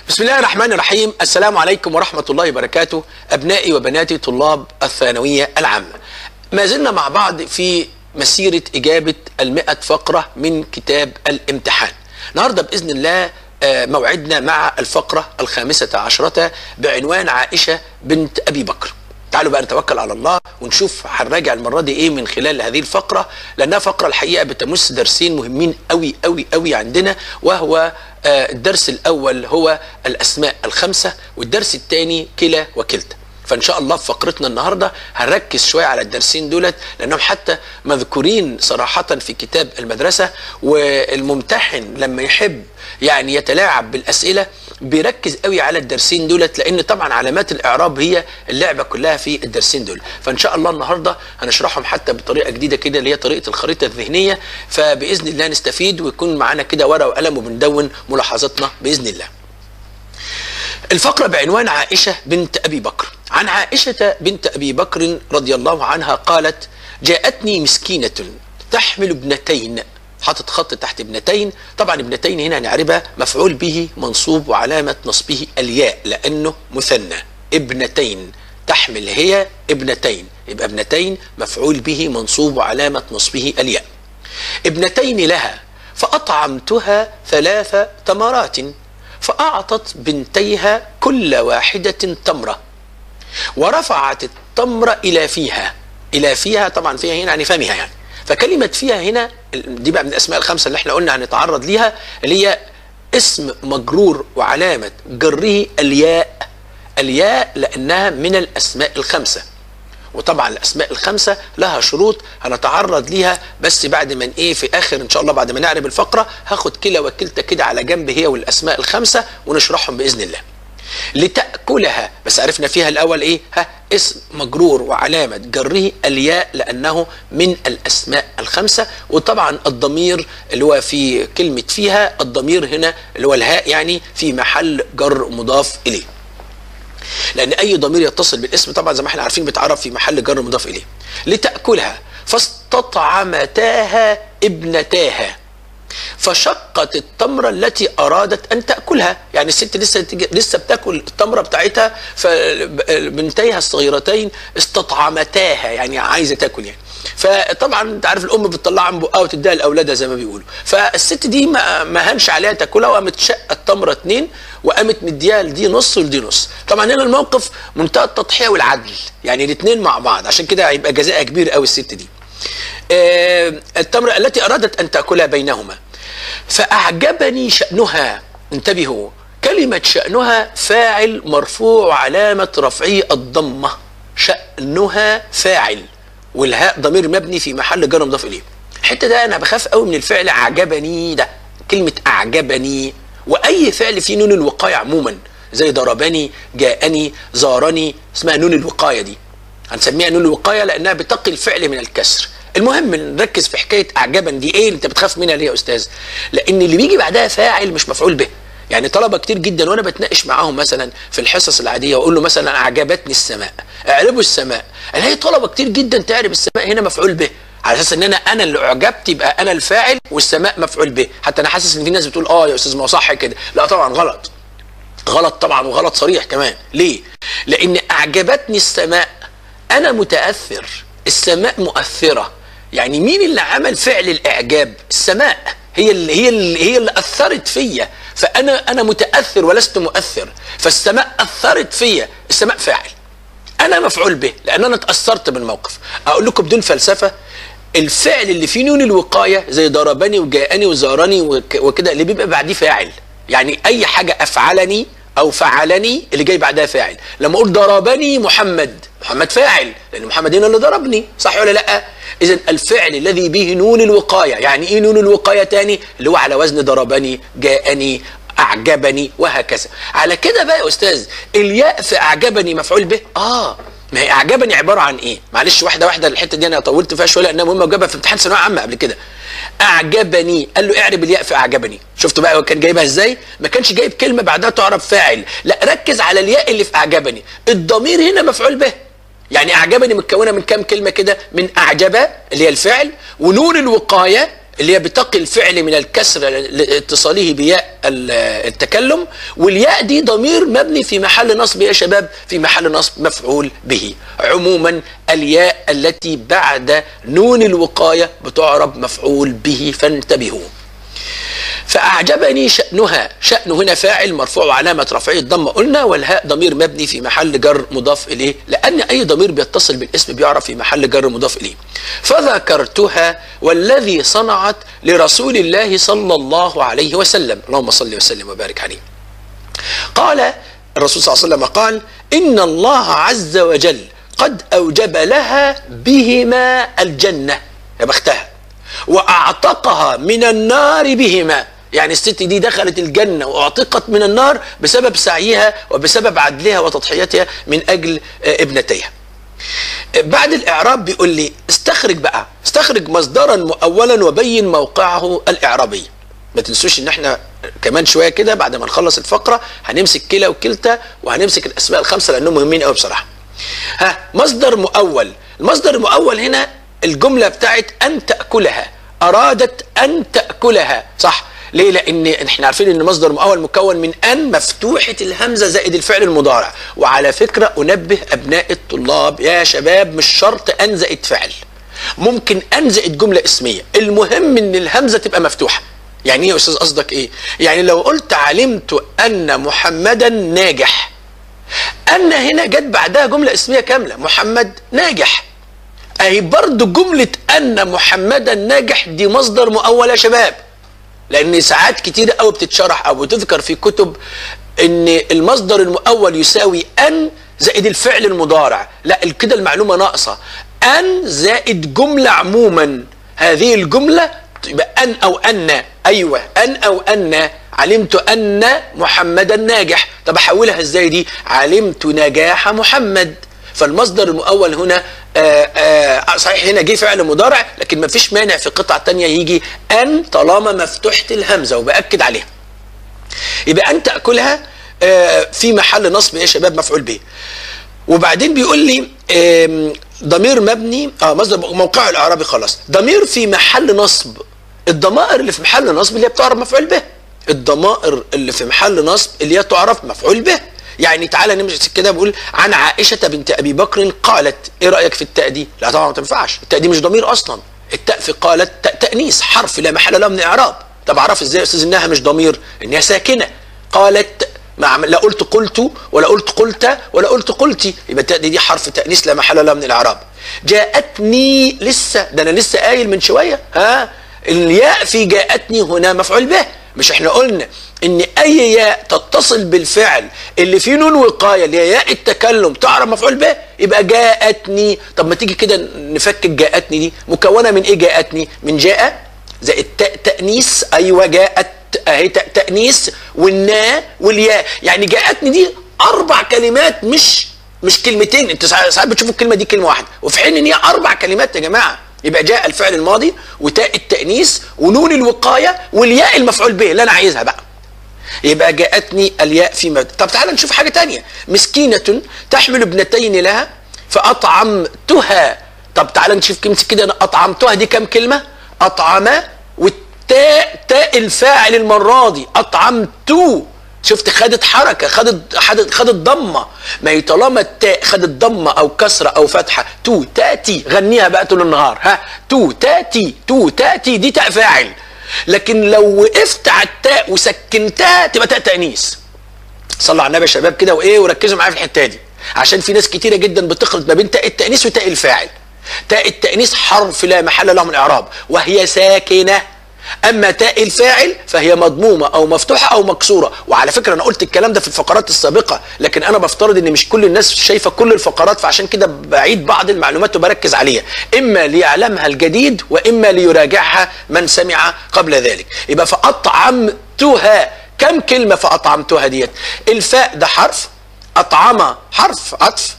بسم الله الرحمن الرحيم السلام عليكم ورحمة الله وبركاته أبنائي وبناتي طلاب الثانوية العامة ما زلنا مع بعض في مسيرة إجابة المئة فقرة من كتاب الامتحان النهاردة بإذن الله آه، موعدنا مع الفقرة الخامسة عشرة بعنوان عائشة بنت أبي بكر تعالوا بقى نتوكل على الله ونشوف هنراجع المره دي ايه من خلال هذه الفقره لانها فقره الحقيقه بتمس درسين مهمين قوي قوي قوي عندنا وهو آه، الدرس الاول هو الاسماء الخمسه والدرس الثاني كلا وكلتا فان شاء الله في فقرتنا النهارده هنركز شويه على الدرسين دولت لانهم حتى مذكورين صراحه في كتاب المدرسه والممتحن لما يحب يعني يتلاعب بالاسئله بيركز قوي على الدرسين دولت لان طبعا علامات الاعراب هي اللعبه كلها في الدرسين دول فان شاء الله النهارده هنشرحهم حتى بطريقه جديده كده اللي هي طريقه الخريطه الذهنيه فباذن الله نستفيد ويكون معانا كده ورقه وقلم وبندون ملاحظاتنا باذن الله الفقرة بعنوان عائشة بنت أبي بكر عن عائشة بنت أبي بكر رضي الله عنها قالت جاءتني مسكينة تحمل ابنتين حاطط خط تحت ابنتين طبعا ابنتين هنا هنعربها مفعول به منصوب وعلامة نصبه الياء لأنه مثنى ابنتين تحمل هي ابنتين يبقى ابنتين مفعول به منصوب وعلامة نصبه الياء ابنتين لها فأطعمتها ثلاث تمرات فأعطت بنتيها كل واحدة تمرة ورفعت التمر إلى فيها إلى فيها طبعا فيها هنا يعني فمها يعني فكلمة فيها هنا دي بقى من الأسماء الخمسة اللي احنا قلنا هنتعرض ليها اللي هي اسم مجرور وعلامة جره الياء الياء لأنها من الأسماء الخمسة وطبعا الاسماء الخمسه لها شروط هنتعرض ليها بس بعد ما ايه في اخر ان شاء الله بعد ما نعرف الفقره هاخد كلا وكلتا كده على جنب هي والاسماء الخمسه ونشرحهم باذن الله لتاكلها بس عرفنا فيها الاول ايه ها اسم مجرور وعلامه جره الياء لانه من الاسماء الخمسه وطبعا الضمير اللي هو في كلمه فيها الضمير هنا اللي هو الهاء يعني في محل جر مضاف اليه لان اي ضمير يتصل بالاسم طبعا زي ما احنا عارفين بيتعرف في محل جر مضاف اليه لتاكلها فاستطعمتاها ابنتاها فشقت التمرة التي أرادت أن تأكلها يعني الست لسه لسه بتاكل التمرة بتاعتها فبنتيها الصغيرتين استطعمتاها يعني عايزة تاكل يعني فطبعا انت عارف الام بتطلعها من بقها وتديها لاولادها زي ما بيقولوا فالست دي ما, ما هنش عليها تاكلها وقامت شقه التمره اتنين وقامت مديها لدي نص ولدي نص طبعا هنا الموقف منتهى التضحيه والعدل يعني الاثنين مع بعض عشان كده هيبقى جزاءها كبير قوي الست دي آه التمره التي ارادت ان تاكلها بينهما فاعجبني شانها انتبهوا كلمه شانها فاعل مرفوع علامه رفعه الضمه شانها فاعل والهاء ضمير مبني في محل جر مضاف اليه الحته ده انا بخاف قوي من الفعل اعجبني ده كلمه اعجبني واي فعل فيه نون الوقايه عموما زي ضربني جاءني زارني اسمها نون الوقايه دي هنسميها نون الوقايه لانها بتقي الفعل من الكسر المهم نركز في حكايه اعجبا دي ايه اللي انت بتخاف منها ليه يا استاذ لان اللي بيجي بعدها فاعل مش مفعول به يعني طلبه كتير جدا وانا بتناقش معاهم مثلا في الحصص العاديه واقول له مثلا اعجبتني السماء اعربوا السماء الاقي طلبه كتير جدا تعرب السماء هنا مفعول به على اساس ان انا انا اللي اعجبت يبقى انا الفاعل والسماء مفعول به حتى انا حاسس ان في ناس بتقول اه يا استاذ ما هو صح كده لا طبعا غلط غلط طبعا وغلط صريح كمان ليه لان اعجبتني السماء انا متاثر السماء مؤثره يعني مين اللي عمل فعل الاعجاب السماء هي اللي هي اللي هي اللي اثرت فيا فانا انا متاثر ولست مؤثر فالسماء اثرت فيا السماء فاعل انا مفعول به لان انا اتاثرت بالموقف اقول لكم بدون فلسفه الفعل اللي فيه نون الوقايه زي ضربني وجاءني وزارني وكده اللي بيبقى بعديه فاعل يعني اي حاجه افعلني او فعلني اللي جاي بعدها فاعل لما اقول ضربني محمد محمد فاعل لان محمد هنا اللي ضربني صح ولا لا اذا الفعل الذي به نون الوقايه يعني ايه نون الوقايه تاني اللي هو على وزن ضربني جاءني اعجبني وهكذا على كده بقى يا استاذ الياء في اعجبني مفعول به اه ما هي اعجبني عباره عن ايه معلش واحده واحده الحته دي انا طولت فيها شويه لانها مهمه وجابها في امتحان ثانويه عامه قبل كده اعجبني قال له اعرب الياء في اعجبني شفتوا بقى هو كان جايبها ازاي ما كانش جايب كلمه بعدها تعرب فاعل لا ركز على الياء اللي في اعجبني الضمير هنا مفعول به يعني اعجبني متكونه من كام كلمه كده من اعجب اللي هي الفعل ونون الوقايه اللي هي بتقي الفعل من الكسر لاتصاله بياء ال- التكلم والياء دي ضمير مبني في محل نصب يا شباب في محل نصب مفعول به عموما الياء التي بعد نون الوقاية بتعرب مفعول به فانتبهوا فأعجبني شأنها شأن هنا فاعل مرفوع وعلامة رفعه الضمة قلنا والهاء ضمير مبني في محل جر مضاف إليه لأن أي ضمير بيتصل بالاسم بيعرف في محل جر مضاف إليه فذكرتها والذي صنعت لرسول الله صلى الله عليه وسلم اللهم صل وسلم وبارك عليه قال الرسول صلى الله عليه وسلم قال إن الله عز وجل قد أوجب لها بهما الجنة يا بختها وأعتقها من النار بهما يعني الست دي دخلت الجنة وأعتقت من النار بسبب سعيها وبسبب عدلها وتضحيتها من أجل آه، ابنتيها بعد الإعراب بيقول لي استخرج بقى استخرج مصدرا مؤولا وبين موقعه الإعرابي ما تنسوش ان احنا كمان شويه كده بعد ما نخلص الفقره هنمسك كلا وكلتا وهنمسك الاسماء الخمسه لانهم مهمين قوي بصراحه. ها مصدر مؤول، المصدر المؤول هنا الجمله بتاعت ان تاكلها، ارادت ان تاكلها، صح؟ ليه؟ لان احنا عارفين ان مصدر مؤول مكون من ان مفتوحه الهمزه زائد الفعل المضارع، وعلى فكره انبه ابناء الطلاب يا شباب مش شرط ان زائد فعل. ممكن ان زائد جمله اسميه، المهم ان الهمزه تبقى مفتوحه. يعني ايه يا استاذ قصدك ايه يعني لو قلت علمت ان محمدا ناجح ان هنا جت بعدها جمله اسميه كامله محمد ناجح اهي برضو جمله ان محمدا ناجح دي مصدر مؤول يا شباب لان ساعات كتير قوي بتتشرح او بتذكر في كتب ان المصدر المؤول يساوي ان زائد الفعل المضارع لا كده المعلومه ناقصه ان زائد جمله عموما هذه الجمله يبقى ان او ان ايوه ان او ان علمت ان محمدا ناجح طب احولها ازاي دي علمت نجاح محمد فالمصدر المؤول هنا آآ آآ صحيح هنا جه فعل مضارع لكن ما فيش مانع في قطعة تانية يجي أن طالما مفتوحة الهمزة وبأكد عليها يبقى أن تأكلها آه، في محل نصب يا شباب مفعول به وبعدين بيقول لي آم، ضمير مبني اه مصدر موقعه الاعرابي خلاص ضمير في محل نصب الضمائر اللي في محل نصب اللي هي بتعرف مفعول به الضمائر اللي في محل نصب اللي هي تعرف مفعول به يعني تعالى نمسك كده بقول عن عائشة بنت أبي بكر قالت إيه رأيك في التاء دي؟ لا طبعا ما تنفعش التاء دي مش ضمير أصلا التاء في قالت تاء تأنيث حرف لا محل له من إعراب طب أعرف إزاي يا أستاذ إنها مش ضمير إنها ساكنة قالت ما عم- لا قلت قلت ولا قلت قلت ولا قلت قلتي يبقى التاء دي, دي حرف تأنيث لا محل له من الإعراب جاءتني لسه ده أنا لسه قايل من شوية ها الياء في جاءتني هنا مفعول به مش احنا قلنا ان اي ياء تتصل بالفعل اللي فيه نون وقايه اللي هي ياء التكلم تعرف مفعول به يبقى جاءتني طب ما تيجي كده نفكك جاءتني دي مكونه من ايه جاءتني من جاء زائد تاء تانيث ايوه جاءت اهي تاء تانيث والنا والياء يعني جاءتني دي اربع كلمات مش مش كلمتين انت ساعات ساعات بتشوفوا الكلمه دي كلمه واحده وفي حين ان هي اربع كلمات يا جماعه يبقى جاء الفعل الماضي وتاء التانيث ونون الوقايه والياء المفعول به اللي انا عايزها بقى يبقى جاءتني الياء في مد طب تعالى نشوف حاجه تانية مسكينه تحمل ابنتين لها فاطعمتها طب تعالى نشوف كلمه كده أنا اطعمتها دي كام كلمه اطعم والتاء تاء الفاعل المره دي اطعمت شفت خدت حركه خدت خدت خدت ضمه ما هي طالما التاء خدت ضمه او كسره او فتحه تو تاتي غنيها بقى طول النهار ها تو تاتي تو تاتي دي تاء فاعل لكن لو وقفت على التاء وسكنتها تبقى تاء تانيث صلوا على النبي يا شباب كده وايه وركزوا معايا في الحته دي عشان في ناس كتيره جدا بتخلط ما بين تاء التانيث وتاء الفاعل تاء التانيث حرف لا محل له من اعراب وهي ساكنه اما تاء الفاعل فهي مضمومه او مفتوحه او مكسوره وعلى فكره انا قلت الكلام ده في الفقرات السابقه لكن انا بفترض ان مش كل الناس شايفه كل الفقرات فعشان كده بعيد بعض المعلومات وبركز عليها اما ليعلمها الجديد واما ليراجعها من سمع قبل ذلك يبقى فاطعمتها كم كلمه فاطعمتها ديت الفاء ده حرف اطعم حرف عطف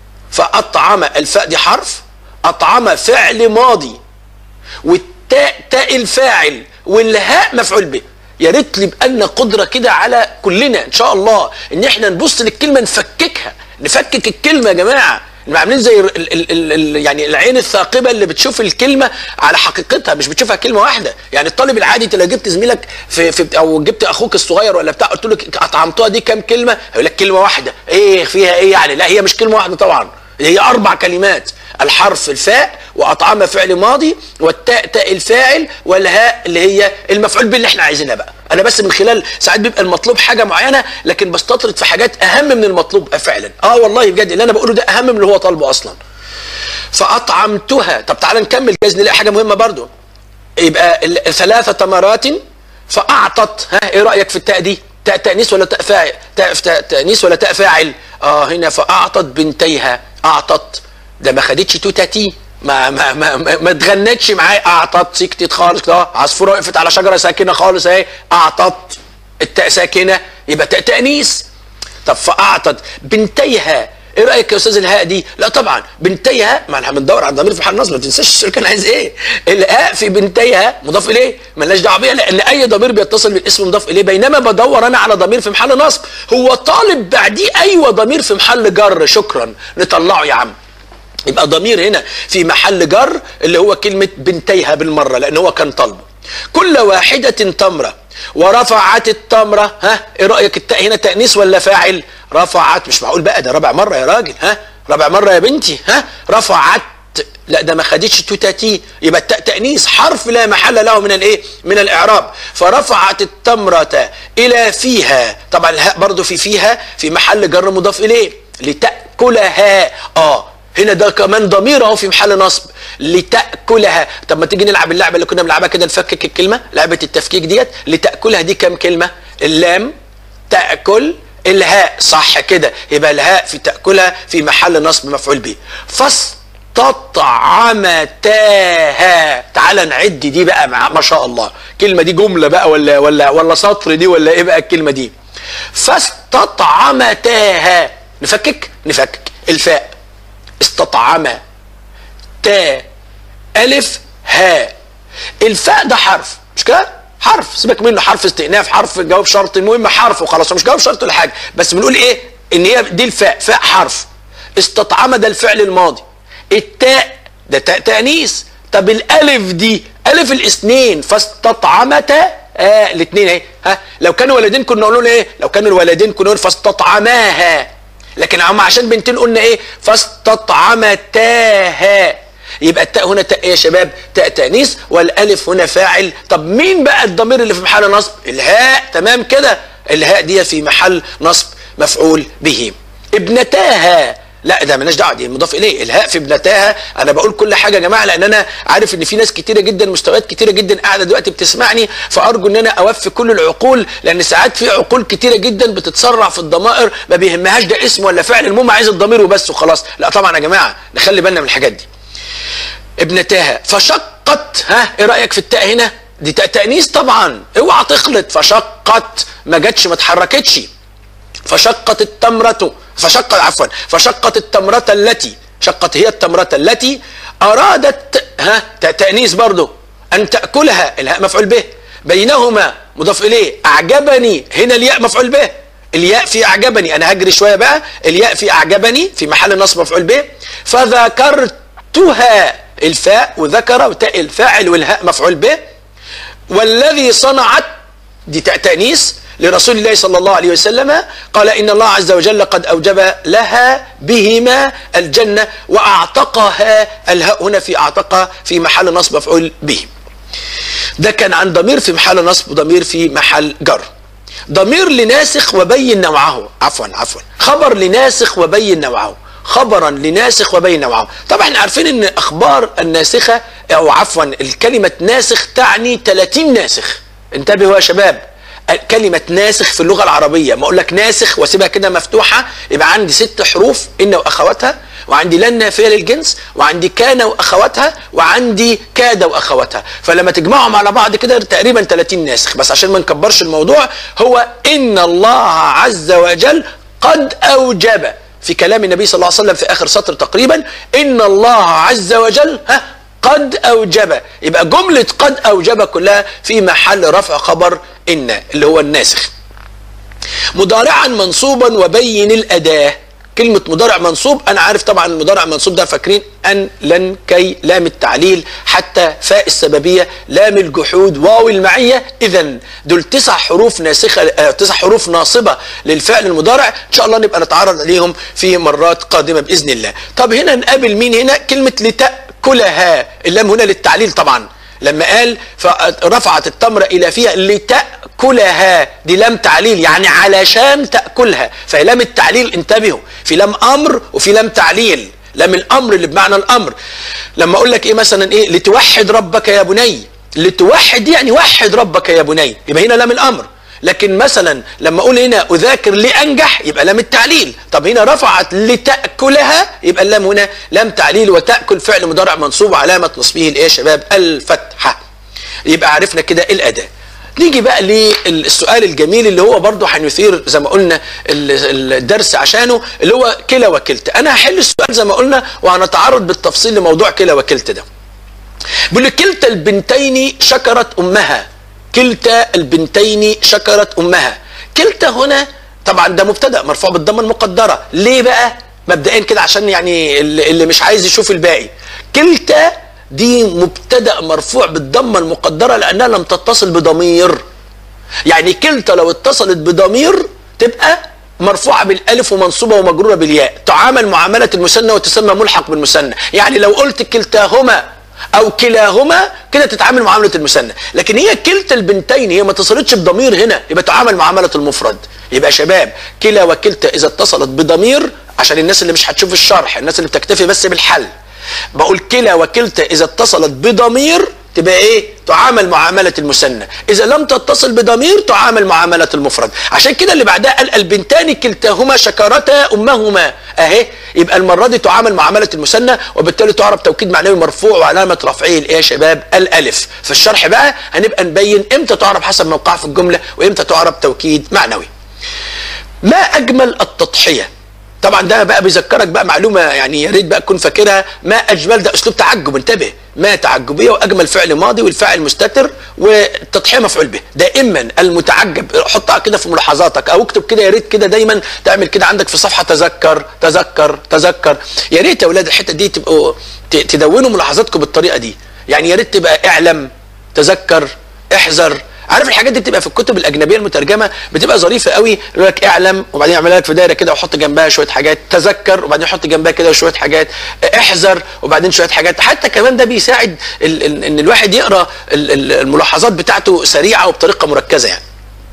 فاطعم الفاء دي حرف اطعم فعل ماضي والتاء تاء الفاعل والهاء مفعول به يا ريت لي بأن قدرة كده على كلنا إن شاء الله إن إحنا نبص للكلمة نفككها نفكك الكلمة يا جماعة عاملين زي ال ال ال ال يعني العين الثاقبه اللي بتشوف الكلمه على حقيقتها مش بتشوفها كلمه واحده يعني الطالب العادي انت لو جبت زميلك في, في او جبت اخوك الصغير ولا بتاع قلت له اطعمتوها دي كام كلمه هيقول لك كلمه واحده ايه فيها ايه يعني لا هي مش كلمه واحده طبعا هي اربع كلمات الحرف الفاء واطعم فعل ماضي والتاء تاء الفاعل والهاء اللي هي المفعول به اللي احنا عايزينها بقى انا بس من خلال ساعات بيبقى المطلوب حاجه معينه لكن بستطرد في حاجات اهم من المطلوب فعلا اه والله بجد اللي انا بقوله ده اهم من اللي هو طالبه اصلا فاطعمتها طب تعالى نكمل جايز نلاقي حاجه مهمه برضو يبقى ثلاث تمرات فاعطت ها ايه رايك في التاء دي تاء تانيث ولا تاء فاعل تاء تانيث ولا تاء فاعل اه هنا فاعطت بنتيها اعطت ده ما خدتش توتا تي ما ما ما ما, ما اتغنتش معايا اعطت سكتت خالص كده عصفوره وقفت على شجره ساكنه خالص اهي اعطت التاء ساكنه يبقى تاء تانيث طب فاعطت بنتيها ايه رايك يا استاذ الهاء دي؟ لا طبعا بنتيها ما احنا بندور على ضمير في حال نصب ما تنساش السؤال كان عايز ايه؟ الهاء في بنتيها مضاف اليه مالناش دعوه بيها لان اي ضمير بيتصل بالاسم مضاف اليه بينما بدور انا على ضمير في محل نصب هو طالب بعديه ايوه ضمير في محل جر شكرا نطلعه يا عم يبقى ضمير هنا في محل جر اللي هو كلمه بنتيها بالمره لان هو كان طالبه كل واحده تمره ورفعت التمره ها ايه رايك التاء هنا تانيث ولا فاعل رفعت مش معقول بقى ده رابع مره يا راجل ها رابع مره يا بنتي ها رفعت لا ده ما خدتش توتاتي يبقى التاء تانيث حرف لا محل له من الايه من الاعراب فرفعت التمره الى فيها طبعا الهاء برضو في فيها في محل جر مضاف اليه لتاكلها اه هنا ده كمان ضمير اهو في محل نصب لتاكلها طب ما تيجي نلعب اللعبه اللي كنا بنلعبها كده نفكك الكلمه لعبه التفكيك ديت لتاكلها دي كام كلمه اللام تاكل الهاء صح كده يبقى الهاء في تاكلها في محل نصب مفعول به فاستطعمتاها تعال نعد دي بقى مع ما شاء الله الكلمه دي جمله بقى ولا ولا ولا سطر دي ولا ايه بقى الكلمه دي فاستطعمتاها نفكك نفكك الفاء استطعم تا ألف هاء الفاء ده حرف مش كده؟ حرف سيبك منه حرف استئناف حرف جواب شرط المهم حرف وخلاص مش جواب شرط ولا حاجه بس بنقول ايه؟ ان هي دي الفاء فاء حرف استطعم ده الفعل الماضي التاء ده تاء تانيث طب الالف دي الف الاثنين فاستطعمتا آه الاثنين اهي ها لو كانوا ولدين كنا نقول ايه؟ لو كانوا الولدين كنا نقول فاستطعماها لكن هم عشان بنتين قلنا ايه فاستطعمتاها يبقى التاء هنا تاء يا شباب تاء تانيث والالف هنا فاعل طب مين بقى الضمير اللي في محل نصب الهاء تمام كده الهاء دي في محل نصب مفعول به ابنتاها لا ده مالناش دعوه دي مضاف اليه الهاء في ابنتاها انا بقول كل حاجه يا جماعه لان انا عارف ان في ناس كتيره جدا مستويات كتيره جدا قاعده دلوقتي بتسمعني فارجو ان انا اوفي كل العقول لان ساعات في عقول كتيره جدا بتتسرع في الضمائر ما بيهمهاش ده اسم ولا فعل المهم عايز الضمير وبس وخلاص لا طبعا يا جماعه نخلي بالنا من الحاجات دي ابنتاها فشقت ها ايه رايك في التاء هنا دي تاء تانيث طبعا اوعى تخلط فشقت ما جاتش ما اتحركتش فشقت التمرة فشقت عفوا فشقت التمرة التي شقت هي التمرة التي أرادت ها تأنيث برضه أن تأكلها الهاء مفعول به بينهما مضاف إليه أعجبني هنا الياء مفعول به الياء في أعجبني أنا هجري شوية بقى الياء في أعجبني في محل نصب مفعول به فذكرتها الفاء وذكر وتاء الفاعل والهاء مفعول به والذي صنعت دي تأنيث لرسول الله صلى الله عليه وسلم قال إن الله عز وجل قد أوجب لها بهما الجنة وأعتقها الهاء هنا في أعتقها في محل نصب مفعول به ده كان عن ضمير في محل نصب وضمير في محل جر ضمير لناسخ وبين نوعه عفوا عفوا خبر لناسخ وبين نوعه خبرا لناسخ وبين نوعه طبعا احنا عارفين ان اخبار الناسخه او عفوا الكلمه ناسخ تعني 30 ناسخ انتبهوا يا شباب كلمة ناسخ في اللغة العربية ما أقول لك ناسخ واسيبها كده مفتوحة يبقى عندي ست حروف إن وأخواتها وعندي لن نافية للجنس وعندي كان وأخواتها وعندي كاد وأخواتها فلما تجمعهم على بعض كده تقريبا 30 ناسخ بس عشان ما نكبرش الموضوع هو إن الله عز وجل قد أوجب في كلام النبي صلى الله عليه وسلم في آخر سطر تقريبا إن الله عز وجل ها قد أوجب يبقى جملة قد أوجب كلها في محل رفع خبر إن اللي هو الناسخ مضارعا منصوبا وبين الأداة كلمه مضارع منصوب انا عارف طبعا المضارع المنصوب ده فاكرين ان لن كي لام التعليل حتى فاء السببيه لام الجحود واو المعيه اذا دول تسع حروف ناسخه آه، تسع حروف ناصبه للفعل المضارع ان شاء الله نبقى نتعرض عليهم في مرات قادمه باذن الله طب هنا نقابل مين هنا كلمه لتاكلها اللام هنا للتعليل طبعا لما قال فرفعت التمر الى فيها لتاكلها دي لام تعليل يعني علشان تاكلها فهي لام التعليل انتبهوا في لام امر وفي لام تعليل لام الامر اللي بمعنى الامر لما اقول لك ايه مثلا ايه لتوحد ربك يا بني لتوحد يعني وحد ربك يا بني يبقى هنا لام الامر لكن مثلا لما اقول هنا اذاكر لانجح يبقى لام التعليل طب هنا رفعت لتاكلها يبقى اللام هنا لام تعليل وتاكل فعل مضارع منصوب وعلامه نصبه الايه يا شباب الفتحه يبقى عرفنا كده الاداه نيجي بقى للسؤال الجميل اللي هو برضه هنثير زي ما قلنا ال- الدرس عشانه اللي هو كلا وكلتا انا هحل السؤال زي ما قلنا وهنتعرض بالتفصيل لموضوع كلا وكلتا ده بيقول لك كلتا البنتين شكرت امها كلتا البنتين شكرت امها كلتا هنا طبعا ده مبتدا مرفوع بالضمه المقدره ليه بقى مبدئيا كده عشان يعني اللي اللي مش عايز يشوف الباقي كلتا دي مبتدا مرفوع بالضمه المقدره لانها لم تتصل بضمير يعني كلتا لو اتصلت بضمير تبقى مرفوعه بالالف ومنصوبه ومجروره بالياء تعامل معامله المثنى وتسمى ملحق بالمثنى يعني لو قلت كلتاهما او كلاهما كده تتعامل معامله المثنى لكن هي كلتا البنتين هي ما اتصلتش بضمير هنا يبقى تعامل معامله المفرد يبقى شباب كلا وكلتا اذا اتصلت بضمير عشان الناس اللي مش هتشوف الشرح الناس اللي بتكتفي بس بالحل بقول كلا وكلتا اذا اتصلت بضمير تبقى ايه تعامل معامله المثنى اذا لم تتصل بضمير تعامل معامله المفرد عشان كده اللي بعدها قال البنتان كلتاهما شكرتا امهما اهي يبقى المره دي تعامل معامله المثنى وبالتالي تعرب توكيد معنوي مرفوع وعلامه رفعه الايه يا شباب الالف في الشرح بقى هنبقى نبين امتى تعرب حسب موقعها في الجمله وامتى تعرب توكيد معنوي ما اجمل التضحيه طبعا ده بقى بيذكرك بقى معلومه يعني يا ريت بقى تكون فاكرها ما اجمل ده اسلوب تعجب انتبه ما تعجبيه واجمل فعل ماضي والفاعل مستتر والتضحيه مفعول به دائما المتعجب حطها كده في ملاحظاتك او اكتب كده يا ريت كده دايما تعمل كده عندك في صفحه تذكر تذكر تذكر يا ريت يا اولاد الحته دي تبقوا ت- تدونوا ملاحظاتكم بالطريقه دي يعني يا ريت تبقى اعلم تذكر احذر عارف الحاجات دي بتبقى في الكتب الاجنبيه المترجمه بتبقى ظريفه قوي يقول لك اعلم وبعدين يعملها لك في دايره كده وحط جنبها شويه حاجات تذكر وبعدين يحط جنبها كده شويه حاجات احذر وبعدين شويه حاجات حتى كمان ده بيساعد ال- ال- ان الواحد يقرا ال- ال- الملاحظات بتاعته سريعه وبطريقه مركزه يعني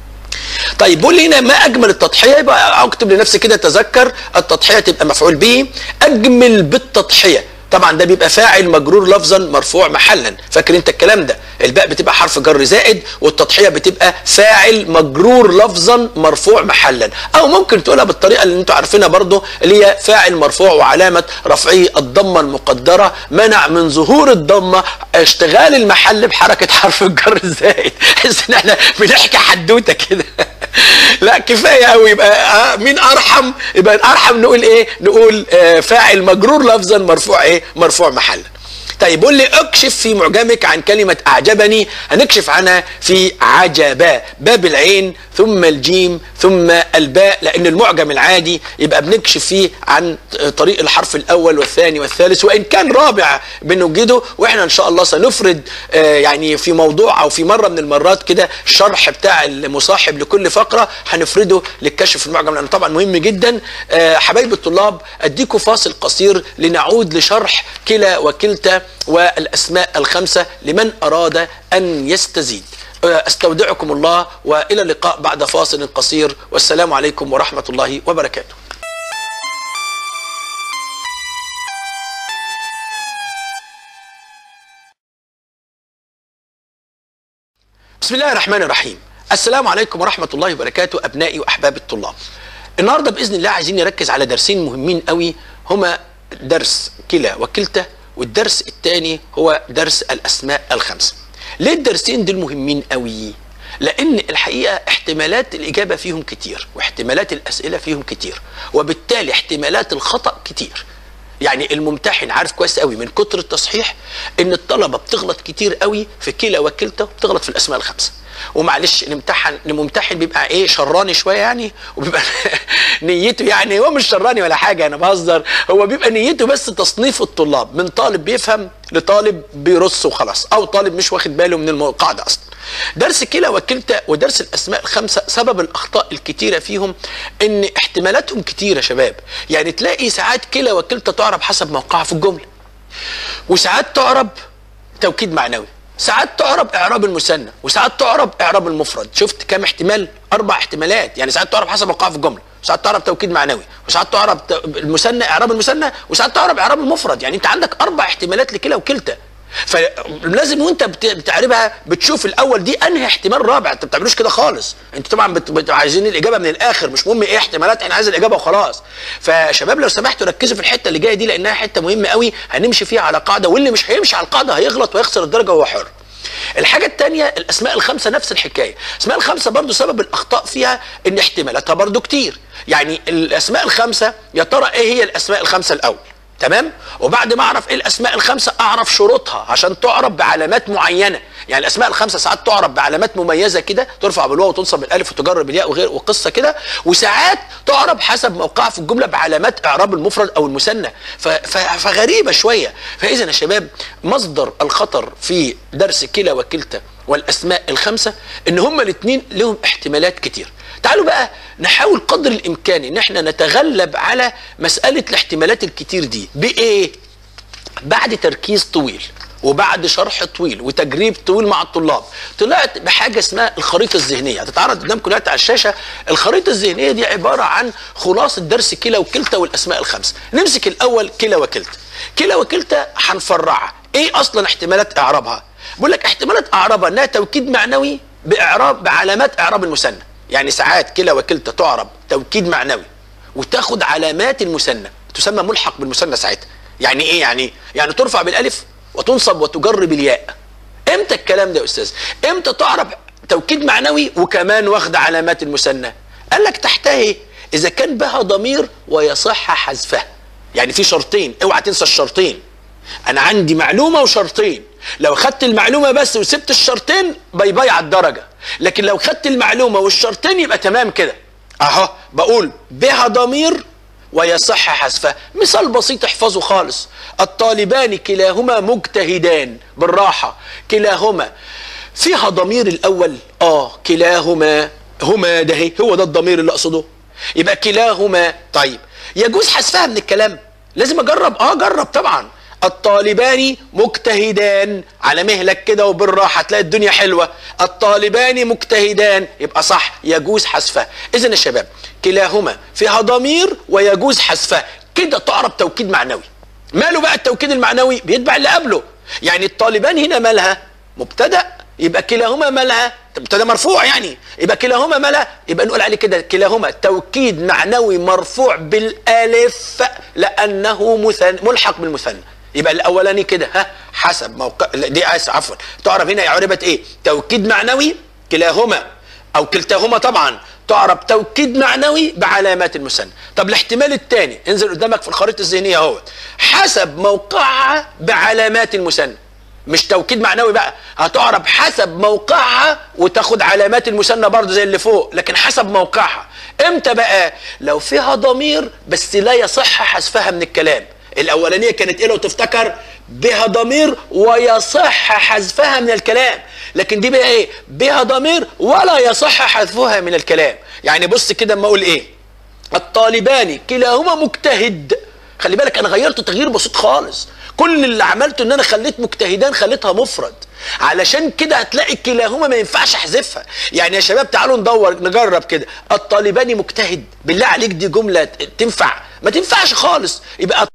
طيب بقول لي هنا ما اجمل التضحيه يبقى اكتب لنفسي كده تذكر التضحيه تبقى مفعول به اجمل بالتضحيه طبعا ده بيبقى فاعل مجرور لفظا مرفوع محلا فاكر انت الكلام ده الباء بتبقى حرف جر زائد والتضحيه بتبقى فاعل مجرور لفظا مرفوع محلا او ممكن تقولها بالطريقه اللي انتوا عارفينها برضو اللي هي فاعل مرفوع وعلامه رفعه الضمه المقدره منع من ظهور الضمه اشتغال المحل بحركه حرف الجر الزائد تحس ان احنا بنحكي حدوته كده لا كفايه قوي يبقى آه، مين ارحم يبقى ارحم نقول ايه نقول آه، فاعل مجرور لفظا مرفوع ايه مرفوع محلا طيب قول لي اكشف في معجمك عن كلمة أعجبني هنكشف عنها في عجبا باب العين ثم الجيم ثم الباء لأن المعجم العادي يبقى بنكشف فيه عن طريق الحرف الأول والثاني والثالث وإن كان رابع بنوجده وإحنا إن شاء الله سنفرد آه، يعني في موضوع أو في مرة من المرات كده الشرح بتاع المصاحب لكل فقرة هنفرده للكشف في المعجم لأنه طبعا مهم جدا آه، حبايب الطلاب أديكم فاصل قصير لنعود لشرح كلا وكلتا والأسماء الخمسة لمن أراد أن يستزيد استودعكم الله والى اللقاء بعد فاصل قصير والسلام عليكم ورحمه الله وبركاته. بسم الله الرحمن الرحيم. السلام عليكم ورحمه الله وبركاته ابنائي واحباب الطلاب. النهارده باذن الله عايزين نركز على درسين مهمين قوي هما درس كلا وكلتا والدرس الثاني هو درس الاسماء الخمسه. ليه الدرسين دول مهمين قوي؟ لان الحقيقه احتمالات الاجابه فيهم كتير واحتمالات الاسئله فيهم كتير وبالتالي احتمالات الخطا كتير. يعني الممتحن عارف كويس قوي من كتر التصحيح ان الطلبه بتغلط كتير قوي في كلا وكلتا بتغلط في الاسماء الخمسه ومعلش الامتحان الممتحن بيبقى ايه شراني شويه يعني وبيبقى نيته يعني هو مش شراني ولا حاجه انا بهزر هو بيبقى نيته بس تصنيف الطلاب من طالب بيفهم لطالب بيرص وخلاص او طالب مش واخد باله من القاعده اصلا درس كلا وكلتا ودرس الاسماء الخمسه سبب الاخطاء الكتيره فيهم ان احتمالاتهم كتيره يا شباب يعني تلاقي ساعات كلا وكلتا تعرب حسب موقعها في الجمله وساعات تعرب توكيد معنوي ساعات تعرب اعراب المثنى وساعات تعرب اعراب المفرد شفت كام احتمال اربع احتمالات يعني ساعات تعرب حسب موقعها في الجمله وساعات تعرب توكيد معنوي وساعات تعرب المثنى اعراب المثنى وساعات تعرب اعراب المفرد يعني انت عندك اربع احتمالات لكلا وكلتا فلازم وانت بتعربها بتشوف الاول دي انهي احتمال رابع انت ما بتعملوش كده خالص انت طبعا بت... بت... عايزين الاجابه من الاخر مش مهم ايه احتمالات احنا عايز الاجابه وخلاص فشباب لو سمحتوا ركزوا في الحته اللي جايه دي لانها حته مهمه قوي هنمشي فيها على قاعده واللي مش هيمشي على القاعده هيغلط ويخسر الدرجه وهو حر الحاجة الثانية الأسماء الخمسة نفس الحكاية الأسماء الخمسة برضو سبب الأخطاء فيها إن احتمالاتها برضو كتير يعني الأسماء الخمسة يا ترى إيه هي الأسماء الخمسة الأول تمام وبعد ما اعرف ايه الاسماء الخمسه اعرف شروطها عشان تعرب بعلامات معينه يعني الاسماء الخمسه ساعات تعرب بعلامات مميزه كده ترفع بالواو وتنصب بالالف وتجر بالياء وغير وقصه كده وساعات تعرب حسب موقعها في الجمله بعلامات اعراب المفرد او المثنى فغريبه شويه فاذا يا شباب مصدر الخطر في درس كلا وكلتا والاسماء الخمسه ان هما الاثنين لهم احتمالات كتير تعالوا بقى نحاول قدر الامكان ان احنا نتغلب على مساله الاحتمالات الكتير دي بايه بعد تركيز طويل وبعد شرح طويل وتجريب طويل مع الطلاب طلعت بحاجه اسمها الخريطه الذهنيه هتتعرض قدامكم دلوقتي على الشاشه الخريطه الذهنيه دي عباره عن خلاصه درس كلا وكلتا والاسماء الخمسه نمسك الاول كلا وكلتا كلا وكلتا هنفرعها ايه اصلا احتمالات اعرابها بقول لك احتمالات اعرابها انها توكيد معنوي باعراب بعلامات اعراب المثنى يعني ساعات كلا وكلتا تعرب توكيد معنوي وتاخد علامات المثنى تسمى ملحق بالمثنى ساعتها يعني ايه يعني يعني ترفع بالالف وتنصب وتجر بالياء امتى الكلام ده يا استاذ امتى تعرب توكيد معنوي وكمان واخد علامات المثنى قال لك تحتها اذا كان بها ضمير ويصح حذفها يعني في شرطين اوعى تنسى الشرطين انا عندي معلومه وشرطين لو خدت المعلومه بس وسبت الشرطين باي باي على الدرجه لكن لو خدت المعلومه والشرطين يبقى تمام كده اهو بقول بها ضمير ويصح حذفها مثال بسيط احفظه خالص الطالبان كلاهما مجتهدان بالراحه كلاهما فيها ضمير الاول اه كلاهما هما ده هي هو ده الضمير اللي اقصده يبقى كلاهما طيب يجوز حذفها من الكلام لازم اجرب اه جرب طبعا الطالبان مجتهدان على مهلك كده وبالراحه تلاقي الدنيا حلوه الطالبان مجتهدان يبقى صح يجوز حذفها اذا يا شباب كلاهما فيها ضمير ويجوز حذفها كده تعرب توكيد معنوي ماله بقى التوكيد المعنوي بيتبع اللي قبله يعني الطالبان هنا مالها مبتدا يبقى كلاهما مالها مبتدا مرفوع يعني يبقى كلاهما مالها يبقى نقول عليه كده كلاهما توكيد معنوي مرفوع بالالف لانه مثنى ملحق بالمثنى يبقى الاولاني كده ها حسب موقع دي اسف عفوا تعرف هنا عربت ايه توكيد معنوي كلاهما او كلتاهما طبعا تعرب توكيد معنوي بعلامات المثنى طب الاحتمال الثاني انزل قدامك في الخريطه الذهنيه اهو حسب موقعها بعلامات المثنى مش توكيد معنوي بقى هتعرب حسب موقعها وتاخد علامات المثنى برضه زي اللي فوق لكن حسب موقعها امتى بقى لو فيها ضمير بس لا يصح حذفها من الكلام الاولانيه كانت ايه لو تفتكر بها ضمير ويصح حذفها من الكلام لكن دي بقى ايه بها ضمير ولا يصح حذفها من الكلام يعني بص كده اما اقول ايه الطالبان كلاهما مجتهد خلي بالك انا غيرت تغيير بسيط خالص كل اللي عملته ان انا خليت مجتهدان خليتها مفرد علشان كده هتلاقي كلاهما ما ينفعش احذفها يعني يا شباب تعالوا ندور نجرب كده الطالبان مجتهد بالله عليك دي جمله تنفع ما تنفعش خالص يبقى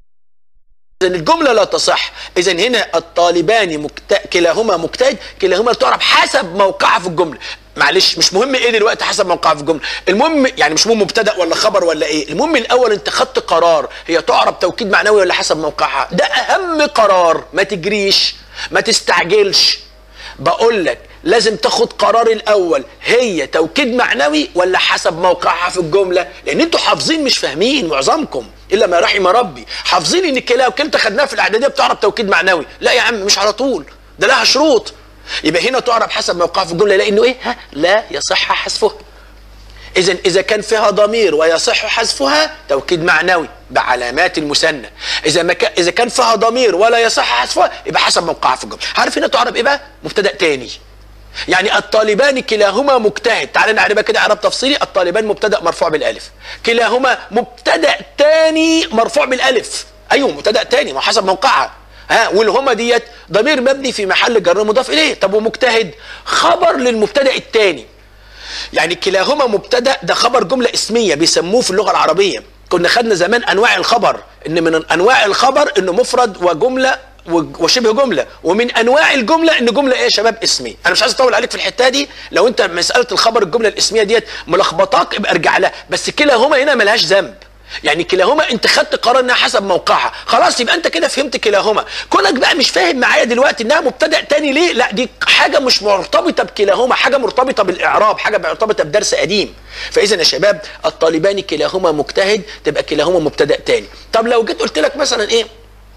اذا الجمله لا تصح اذا هنا الطالبان مكت... كلاهما مجتهد كلاهما تعرف حسب موقعها في الجمله معلش مش مهم ايه دلوقتي حسب موقعها في الجمله المهم يعني مش مهم مبتدا ولا خبر ولا ايه المهم الاول انت خدت قرار هي تعرب توكيد معنوي ولا حسب موقعها ده اهم قرار ما تجريش ما تستعجلش بقول لك لازم تاخد قرار الاول هي توكيد معنوي ولا حسب موقعها في الجمله لان انتوا حافظين مش فاهمين معظمكم الا ما رحم ربي حافظين ان كلا وكلتا خدناها في الاعداديه بتعرف توكيد معنوي لا يا عم مش على طول ده لها شروط يبقى هنا تعرب حسب موقعها في الجمله لانه ايه ها لا يصح حذفها اذا اذا كان فيها ضمير ويصح حذفها توكيد معنوي بعلامات المثنى اذا ما كان اذا كان فيها ضمير ولا يصح حذفها يبقى حسب موقعها في الجمله عارف هنا تعرب ايه بقى مبتدا تاني يعني الطالبان كلاهما مجتهد تعال نعربها كده اعراب تفصيلي الطالبان مبتدا مرفوع بالالف كلاهما مبتدا تاني مرفوع بالالف ايوه مبتدا تاني ما حسب موقعها ها والهما ديت ضمير مبني في محل جر مضاف اليه طب ومجتهد خبر للمبتدا الثاني يعني كلاهما مبتدا ده خبر جمله اسميه بيسموه في اللغه العربيه كنا خدنا زمان انواع الخبر ان من انواع الخبر انه مفرد وجمله وشبه جمله ومن انواع الجمله ان جمله ايه يا شباب اسميه انا مش عايز اطول عليك في الحته دي لو انت مساله الخبر الجمله الاسميه ديت ملخبطاك ابقى ارجع لها بس كلاهما هنا ملهاش ذنب يعني كلاهما انت خدت قرار انها حسب موقعها خلاص يبقى انت كده فهمت كلاهما كونك بقى مش فاهم معايا دلوقتي انها مبتدا تاني ليه لا دي حاجه مش مرتبطه بكلاهما حاجه مرتبطه بالاعراب حاجه مرتبطه بدرس قديم فاذا يا شباب الطالبان كلاهما مجتهد تبقى كلاهما مبتدا تاني طب لو جيت قلت لك مثلا ايه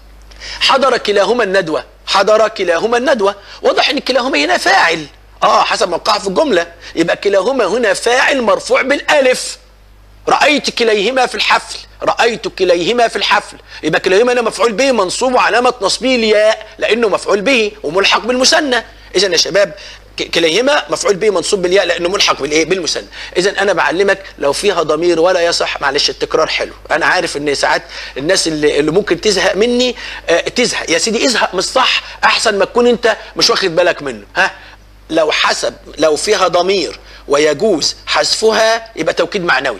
حضر كلاهما الندوه حضر كلاهما الندوه واضح ان كلاهما هنا فاعل اه حسب موقعها في الجمله يبقى كلاهما هنا فاعل مرفوع بالالف رأيت كليهما في الحفل رأيت كليهما في الحفل يبقى كليهما هنا مفعول به منصوب وعلامة نصبه الياء لأنه مفعول به وملحق بالمثنى إذا يا شباب كليهما مفعول به منصوب بالياء لانه ملحق بالايه بالمثنى اذا انا بعلمك لو فيها ضمير ولا يصح معلش التكرار حلو انا عارف ان ساعات الناس اللي, اللي ممكن تزهق مني آه تزهق يا سيدي ازهق مش صح احسن ما تكون انت مش واخد بالك منه ها لو حسب لو فيها ضمير ويجوز حذفها يبقى توكيد معنوي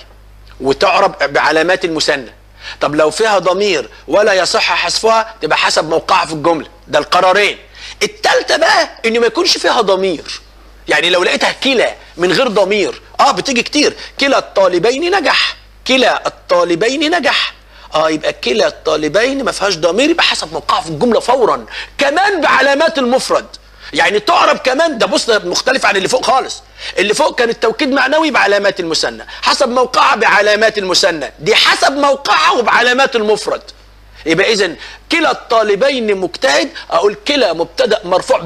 وتعرب بعلامات المثنى طب لو فيها ضمير ولا يصح حذفها تبقى حسب موقعها في الجمله ده القرارين التالتة بقى ان ما يكونش فيها ضمير يعني لو لقيتها كلا من غير ضمير اه بتيجي كتير كلا الطالبين نجح كلا الطالبين نجح اه يبقى كلا الطالبين ما فيهاش ضمير يبقى حسب موقعها في الجمله فورا كمان بعلامات المفرد يعني تعرب كمان ده بص مختلف عن اللي فوق خالص اللي فوق كان التوكيد معنوي بعلامات المثنى حسب موقعها بعلامات المثنى دي حسب موقعها وبعلامات المفرد يبقى اذا كلا الطالبين مجتهد اقول كلا مبتدا مرفوع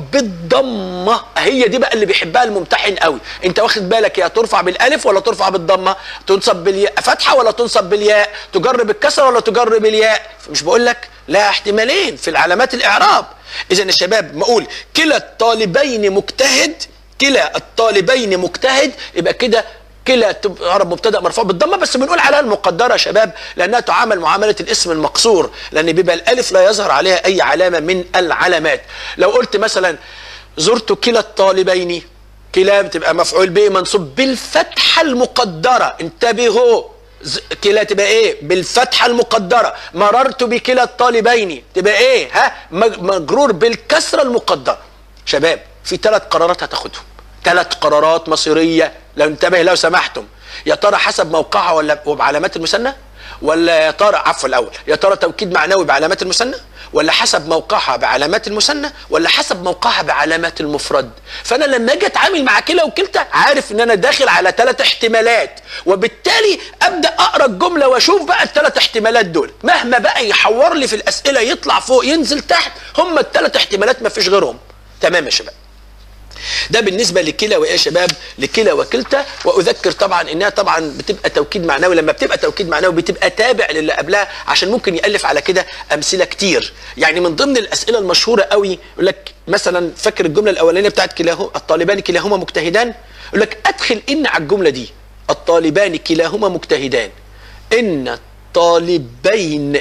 بالضمه هي دي بقى اللي بيحبها الممتحن قوي انت واخد بالك يا ترفع بالالف ولا ترفع بالضمه تنصب بالياء فتحه ولا تنصب بالياء تجر بالكسر ولا تجر بالياء مش بقول لك لا احتمالين في العلامات الاعراب اذا يا شباب ما اقول كلا الطالبين مجتهد كلا الطالبين مجتهد يبقى كده كلا تعرب مبتدا مرفوع بالضمه بس بنقول عليها المقدره يا شباب لانها تعامل معامله الاسم المقصور لان بيبقى الالف لا يظهر عليها اي علامه من العلامات لو قلت مثلا زرت كلا الطالبين كلا بتبقى مفعول به منصوب بالفتحه المقدره انتبهوا كلا تبقى ايه بالفتحه المقدره مررت بكلا الطالبين تبقى ايه ها مجرور بالكسره المقدره شباب في ثلاث قرارات هتاخدهم ثلاث قرارات مصيريه لو انتبه لو سمحتم يا ترى حسب موقعها ولا وبعلامات المثنى ولا يا ترى عفوا الاول يا ترى توكيد معنوي بعلامات المثنى ولا حسب موقعها بعلامات المثنى ولا حسب موقعها بعلامات المفرد فانا لما اجي اتعامل مع كلا وكلتا عارف ان انا داخل على ثلاث احتمالات وبالتالي ابدا اقرا الجمله واشوف بقى الثلاث احتمالات دول مهما بقى يحور لي في الاسئله يطلع فوق ينزل تحت هم الثلاث احتمالات ما فيش غيرهم تمام يا شباب ده بالنسبه لكلا وايه يا شباب لكلا وكلتا واذكر طبعا انها طبعا بتبقى توكيد معنوي لما بتبقى توكيد معنوي بتبقى تابع للي قبلها عشان ممكن يالف على كده امثله كتير يعني من ضمن الاسئله المشهوره قوي يقول لك مثلا فاكر الجمله الاولانيه بتاعت كلاهما الطالبان كلاهما مجتهدان يقول لك ادخل ان على الجمله دي الطالبان كلاهما مجتهدان ان الطالبين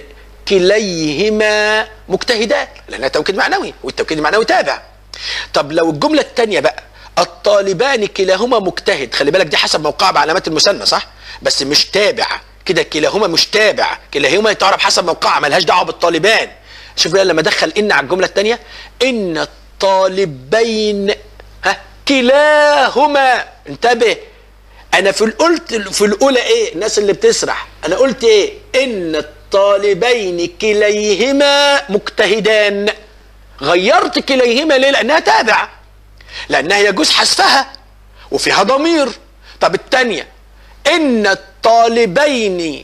كليهما مجتهدان لانها توكيد معنوي والتوكيد المعنوي تابع طب لو الجمله الثانيه بقى الطالبان كلاهما مجتهد خلي بالك دي حسب موقعها بعلامات المثنى صح بس مش تابع كده كلاهما مش تابع كلاهما يتعرب حسب موقعها ملهاش دعوه بالطالبان شوف بقى لما ادخل ان على الجمله الثانيه ان الطالبين ها كلاهما انتبه انا في قلت في الاولى ايه الناس اللي بتسرح انا قلت ايه ان الطالبين كليهما مجتهدان غيرت كليهما ليه لانها تابعه لانها يجوز حذفها وفيها ضمير طب الثانيه ان الطالبين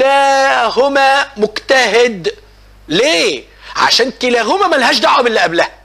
كلاهما مجتهد ليه عشان كلاهما ملهاش دعوه باللي قبلها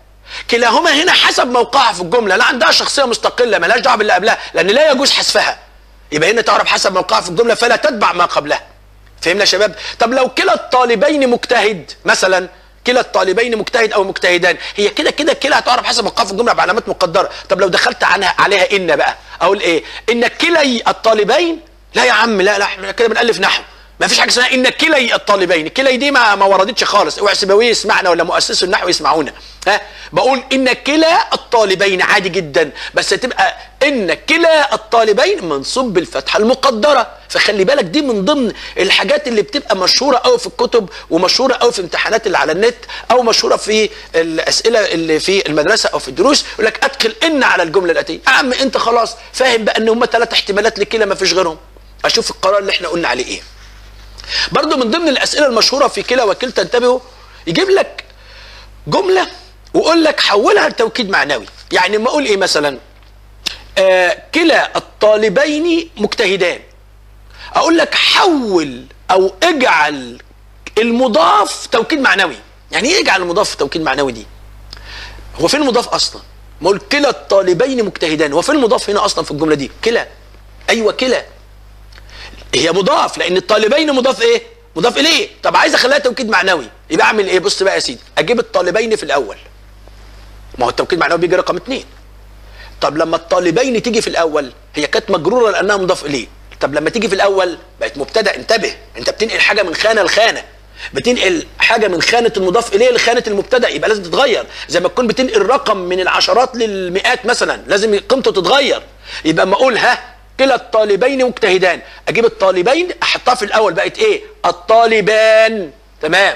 كلاهما هنا حسب موقعها في الجمله لا عندها شخصيه مستقله ملهاش دعوه باللي قبلها لان لا يجوز حذفها يبقى هنا تعرف حسب موقعها في الجمله فلا تتبع ما قبلها فهمنا يا شباب طب لو كلا الطالبين مجتهد مثلا كلا الطالبين مجتهد او مجتهدان هي كده كده كلا هتعرف حسب موقعها في الجمله بعلامات مقدره طب لو دخلت عنها عليها ان بقى اقول ايه ان كلي الطالبين لا يا عم لا لا احنا كده بنالف نحو ما فيش حاجه اسمها ان كلي الطالبين كلي دي ما ما وردتش خالص اوعى سيبويه يسمعنا ولا مؤسس النحو يسمعونا ها بقول ان كلا الطالبين عادي جدا بس تبقى ان كلا الطالبين منصوب بالفتحه المقدره فخلي بالك دي من ضمن الحاجات اللي بتبقى مشهوره قوي في الكتب ومشهوره قوي في امتحانات اللي على النت او مشهوره في الاسئله اللي في المدرسه او في الدروس يقول لك ادخل ان على الجمله الاتيه يا عم انت خلاص فاهم بقى ان هم ثلاث احتمالات لكلا ما فيش غيرهم اشوف القرار اللي احنا قلنا عليه ايه برضو من ضمن الاسئله المشهوره في كلا وكلتا انتبهوا يجيب لك جمله ويقول لك حولها لتوكيد معنوي يعني ما اقول ايه مثلا آه كلا الطالبين مجتهدان اقول لك حول او اجعل المضاف توكيد معنوي يعني ايه اجعل المضاف توكيد معنوي دي هو فين المضاف اصلا ما اقول كلا الطالبين مجتهدان هو فين المضاف هنا اصلا في الجمله دي كلا ايوه كلا هي مضاف لان الطالبين مضاف ايه مضاف اليه طب عايز اخليها توكيد معنوي يبقى اعمل ايه بص بقى يا سيدي اجيب الطالبين في الاول ما هو التوكيد المعنوي بيجي رقم اتنين طب لما الطالبين تيجي في الاول هي كانت مجروره لانها مضاف اليه طب لما تيجي في الاول بقت مبتدا انتبه انت بتنقل حاجه من خانه لخانه بتنقل حاجه من خانه المضاف اليه لخانه المبتدا يبقى لازم تتغير زي ما تكون بتنقل رقم من العشرات للمئات مثلا لازم قيمته تتغير يبقى اما اقول ها كلا الطالبين مجتهدان اجيب الطالبين احطها في الاول بقت ايه الطالبان تمام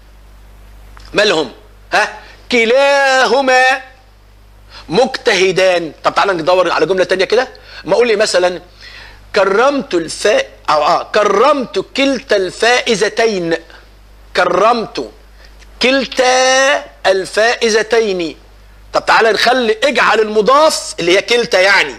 مالهم ها كلاهما مجتهدان طب تعالى ندور على جمله تانية كده ما اقول لي مثلا كرمت الفاء أو آه كرمت كلتا الفائزتين كرمت كلتا الفائزتين طب تعالى نخلي اجعل المضاف اللي هي كلتا يعني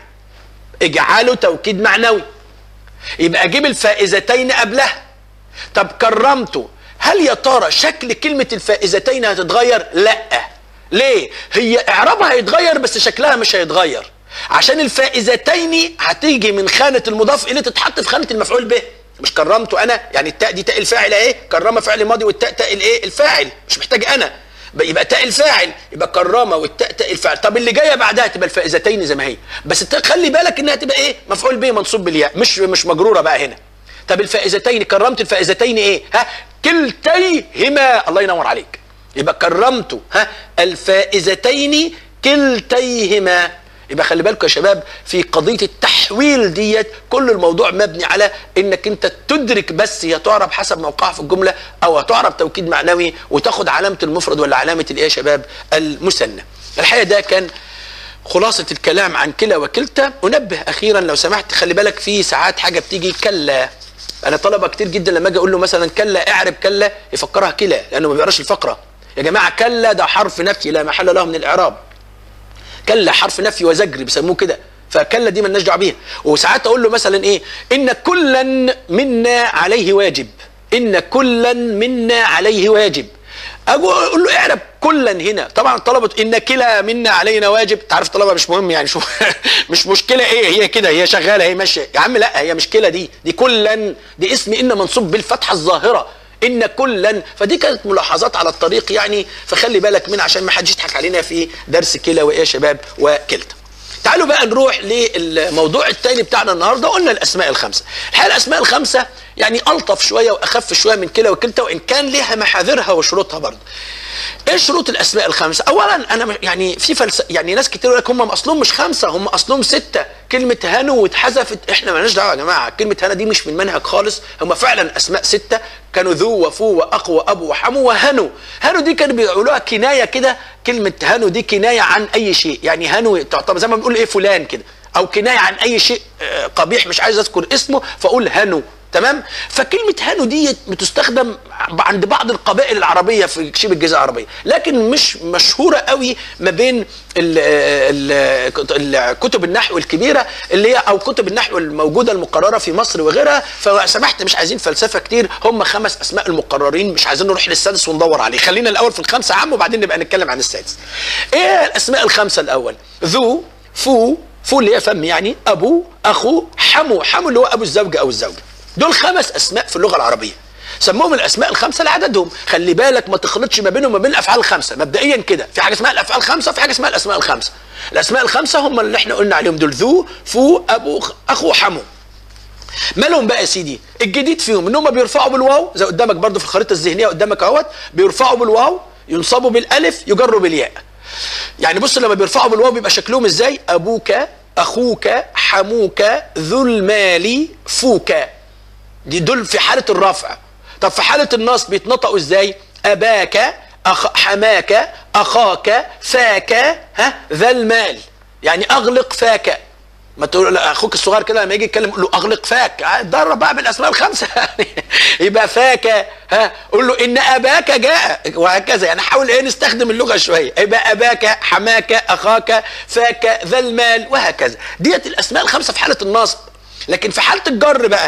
اجعله توكيد معنوي يبقى اجيب الفائزتين قبلها طب كرمته هل يا ترى شكل كلمة الفائزتين هتتغير؟ لا ليه؟ هي اعرابها هيتغير بس شكلها مش هيتغير عشان الفائزتين هتيجي من خانة المضاف إليه تتحط في خانة المفعول به مش كرمته انا يعني التاء دي تاء الفاعل اهي كرمه فعل ماضي والتاء تاء الايه الفاعل مش محتاج انا يبقى تاء الفاعل يبقى كرامه والتاء تاء الفاعل طب اللي جايه بعدها تبقى الفائزتين زي ما هي بس خلي بالك انها تبقى ايه مفعول به منصوب بالياء مش مش مجروره بقى هنا طب الفائزتين كرمت الفائزتين ايه ها كلتيهما الله ينور عليك يبقى كرمت ها الفائزتين كلتيهما يبقى خلي بالكم يا شباب في قضيه التحويل ديت كل الموضوع مبني على انك انت تدرك بس هي تعرب حسب موقعها في الجمله او هتعرب توكيد معنوي وتاخد علامه المفرد ولا علامه الايه يا شباب المثنى الحقيقه ده كان خلاصة الكلام عن كلا وكلتا أنبه أخيرا لو سمحت خلي بالك في ساعات حاجة بتيجي كلا أنا طلبة كتير جدا لما أجي أقول له مثلا كلا اعرب كلا يفكرها كلا لأنه ما بيقراش الفقرة يا جماعة كلا ده حرف نفي لا محل له من الإعراب كلا حرف نفي وزجر بيسموه كده فكلا دي مالناش دعوه بيها وساعات اقول له مثلا ايه ان كلا منا عليه واجب ان كلا منا عليه واجب اجي اقول له اعرب كلا هنا طبعا طلبه ان كلا منا علينا واجب تعرف طلبه مش مهم يعني شو مش مشكله ايه هي كده هي شغاله هي ماشيه يا عم لا هي مش كلا دي دي كلا دي اسم ان منصوب بالفتحه الظاهره ان كلا فدي كانت ملاحظات على الطريق يعني فخلي بالك من عشان ما حدش يضحك علينا في درس كلا وايه يا شباب وكلتا تعالوا بقى نروح للموضوع الثاني بتاعنا النهارده قلنا الاسماء الخمسه الحقيقه الاسماء الخمسه يعني الطف شويه واخف شويه من كلا وكلتا وان كان لها محاذيرها وشروطها برضه ايه شروط الاسماء الخمسه اولا انا يعني في فلس يعني ناس كتير يقول لك هم اصلهم مش خمسه هم اصلهم سته كلمه هنو واتحذفت احنا مالناش دعوه يا جماعه كلمه هنا دي مش من منهج خالص هم فعلا اسماء سته كانوا ذو وفو واق وابو وحمو وهنو هنو دي كانوا بيقولوها كنايه كده كلمه هنو دي كنايه عن اي شيء يعني هنو تعتبر زي ما بنقول ايه فلان كده او كنايه عن اي شيء قبيح مش عايز اذكر اسمه فاقول هنو تمام فكلمه هانو دي بتستخدم عند بعض القبائل العربيه في شبه الجزيره العربيه لكن مش مشهوره قوي ما بين ال ال ال كتب النحو الكبيره اللي هي او كتب النحو الموجوده المقرره في مصر وغيرها فسمحت مش عايزين فلسفه كتير هم خمس اسماء المقررين مش عايزين نروح للسادس وندور عليه خلينا الاول في الخمسه عام وبعدين نبقى نتكلم عن السادس ايه الاسماء الخمسه الاول ذو فو فو اللي هي فم يعني ابو اخو حمو حمو اللي هو ابو الزوجه او الزوجه دول خمس اسماء في اللغه العربيه سموهم الاسماء الخمسه لعددهم خلي بالك ما تخلطش ما بينهم وما بين الافعال الخمسه مبدئيا كده في حاجه اسمها الافعال الخمسه وفي حاجه اسمها الاسماء الخمسه الاسماء الخمسه هم اللي احنا قلنا عليهم دول ذو فو ابو اخو حمو مالهم بقى يا سيدي الجديد فيهم ان هم بيرفعوا بالواو زي قدامك برضو في الخريطه الذهنيه قدامك اهوت بيرفعوا بالواو ينصبوا بالالف يجروا بالياء يعني بص لما بيرفعوا بالواو بيبقى شكلهم ازاي ابوك اخوك حموك ذو المال فوك دي دول في حاله الرفع طب في حاله النصب بيتنطقوا ازاي اباك أخ حماك اخاك فاك ها ذا المال يعني اغلق فاك ما تقول اخوك الصغير كده لما يجي يتكلم قول له اغلق فاك اتدرب بقى بالاسماء الخمسه يبقى فاك ها قول له ان اباك جاء وهكذا يعني حاول ايه نستخدم اللغه شويه يبقى اباك حماك اخاك فاك ذا المال وهكذا ديت الاسماء الخمسه في حاله النصب لكن في حاله الجر بقى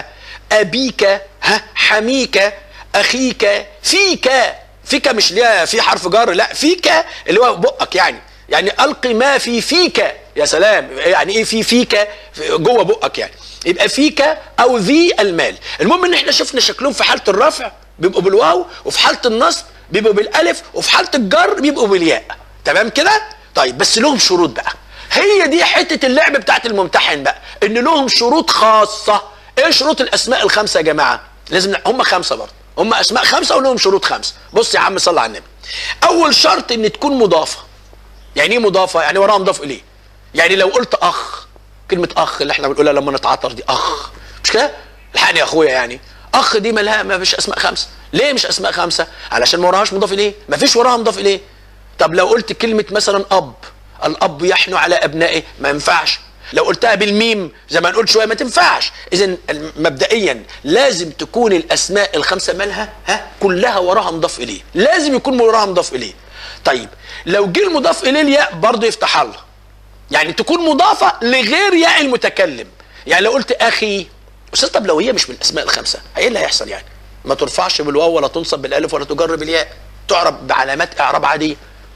ابيك ها حميك اخيك فيك فيك مش ليها في حرف جر لا فيك اللي هو بقك يعني يعني القي ما في فيك يا سلام يعني ايه في فيك جوه بقك يعني يبقى فيك او ذي المال المهم ان احنا شفنا شكلهم في حاله الرفع بيبقوا بالواو وفي حاله النصب بيبقوا بالالف وفي حاله الجر بيبقوا بالياء تمام كده طيب بس لهم شروط بقى هي دي حته اللعب بتاعت الممتحن بقى ان لهم شروط خاصه ايه شروط الاسماء الخمسه يا جماعه لازم هم خمسه برضه هم اسماء خمسه ولهم شروط خمسه بص يا عم صل على النبي اول شرط ان تكون مضافه يعني ايه مضافه يعني وراها مضاف اليه يعني لو قلت اخ كلمه اخ اللي احنا بنقولها لما نتعطر دي اخ مش كده الحقني يا اخويا يعني اخ دي مالها ما فيش اسماء خمسه ليه مش اسماء خمسه علشان ما وراهاش مضاف اليه ما فيش وراها مضاف اليه طب لو قلت كلمه مثلا اب الاب يحنو على ابنائه ما ينفعش لو قلتها بالميم زي ما نقول شويه ما تنفعش اذا مبدئيا لازم تكون الاسماء الخمسه مالها ها كلها وراها مضاف اليه لازم يكون وراها مضاف اليه طيب لو جه المضاف اليه الياء برضه يفتح الله يعني تكون مضافه لغير ياء المتكلم يعني لو قلت اخي استاذ طب لو هي مش من الاسماء الخمسه ايه اللي هيحصل يعني ما ترفعش بالواو ولا تنصب بالالف ولا تجر بالياء تعرب بعلامات اعراب عاديه